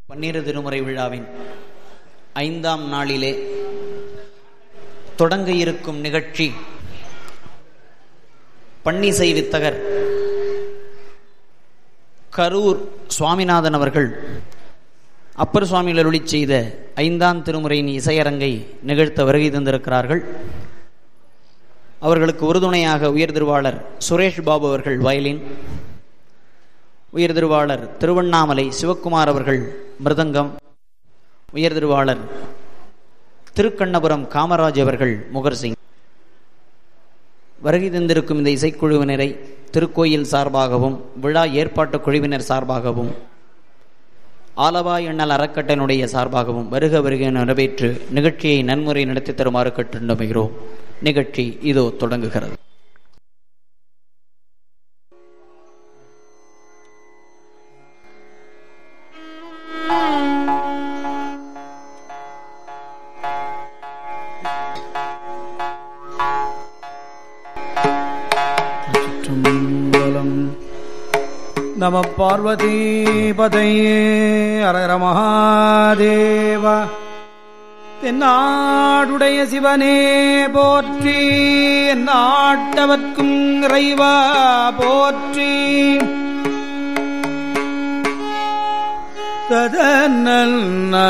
பன்னிரு திருமுறை விழாவின் ஐந்தாம் நாளிலே தொடங்க இருக்கும் நிகழ்ச்சி பன்னிசை வித்தகர் கரூர் சுவாமிநாதன் அவர்கள் அப்பர் சுவாமிகள் அருளி செய்த ஐந்தாம் திருமுறையின் இசையரங்கை நிகழ்த்த வருகை தந்திருக்கிறார்கள் அவர்களுக்கு உறுதுணையாக உயர் திருவாளர் சுரேஷ் பாபு அவர்கள் வயலின் உயர் திருவாளர் திருவண்ணாமலை சிவக்குமார் அவர்கள் மிருதங்கம் உயர் திருவாளர் திருக்கண்ணபுரம் காமராஜ் அவர்கள் முகர்சிங் வருகை தந்திருக்கும் இந்த இசைக்குழுவினரை திருக்கோயில் சார்பாகவும் விழா ஏற்பாட்டு குழுவினர் சார்பாகவும் ஆலவா எண்ணல் அறக்கட்டனுடைய சார்பாகவும் வருக வருக நிறைவேற்று நிகழ்ச்சியை நன்முறை நடத்தி தருமாறு கட்டுண்டுமைகிறோம் நிகழ்ச்சி இதோ தொடங்குகிறது சிற்றம்பலம் நம பார்வதிபதையே அரகர மகாதேவ தென்னாடுடைய சிவனே போற்றி நாட்டவர்க்கும் இறைவா போற்றி ததனல்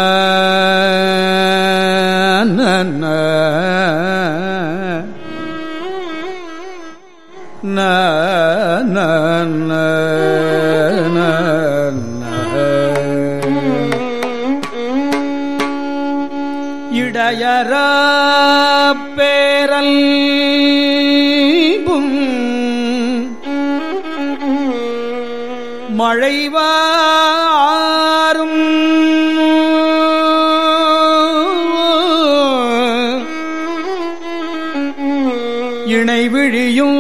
ந ந ந ந இடையற பேரல் மழைவாரும் இணைவிழியும்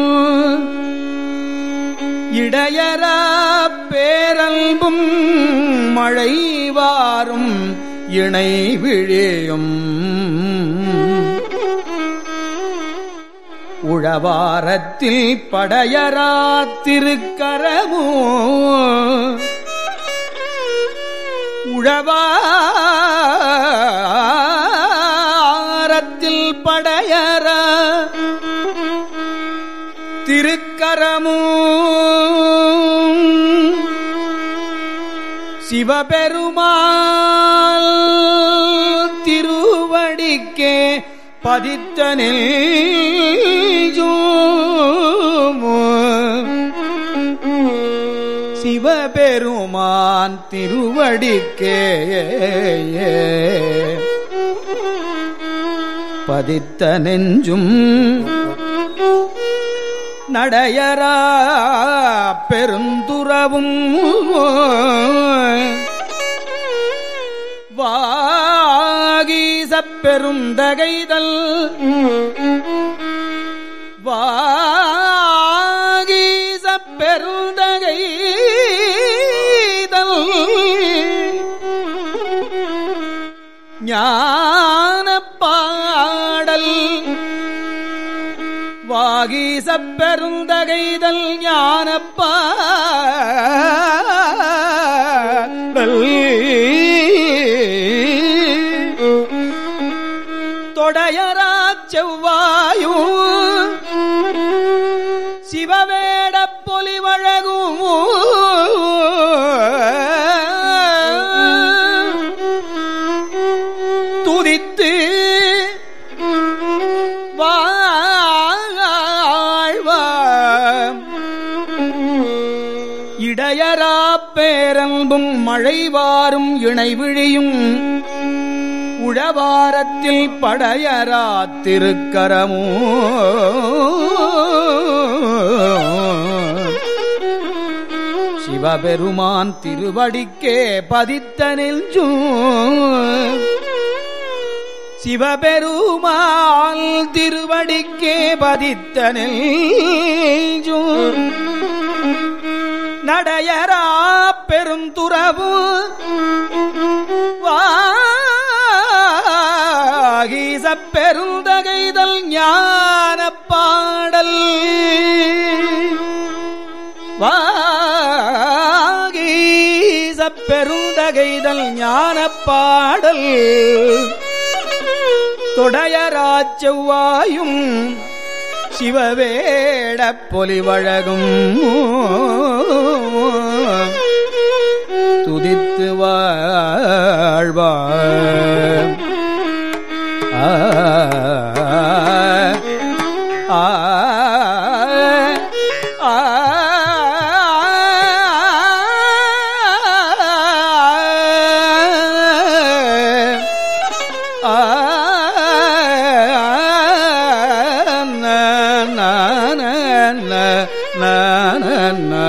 இடையற பேரல்பும் மழைவாரும் இணைவிழியும் உழவாரத்தில் படையரா திருக்கரமோ உழவாரத்தில் படையரா திருக்கரமோ சிவபெருமாள் திருவடிக்கே பதித்தனில் சிவபெருமான் திருவடிக்கே பதித்த நெஞ்சும் நடையரா பெருந்துறவும் வாகீச பெருந்தகைதல் வாகீச பெருந்தகைதல் ஞான பாடல் வாகீச பெருந்தகைதல் ஞானப்பாடல் தொடையரா செவ்வாயும் சிவவேட பொலிவழகும் துதித்து வாழ்வாம் இடையரா பேரன்பும் மழைவாரும் இணைவிழியும் உழவாரத்தில் படையரா திருக்கரமோ சிவபெருமான் திருவடிக்கே பதித்த நெஞ்சும் சிவபெருமாள் திருவடிக்கே பதித்த நெஞ்சும் நடையரா பெரும் துறவு வாகீச பெருந்தகைதல் ஞான பாடல் வாகீச பெருந்தகைதல் ஞான பாடல் தொடையராச்செவ்வாயும் சிவவேட பொலிவழகும் துதித்து வாழ்வார் ஆ ஆ ஆ ஆ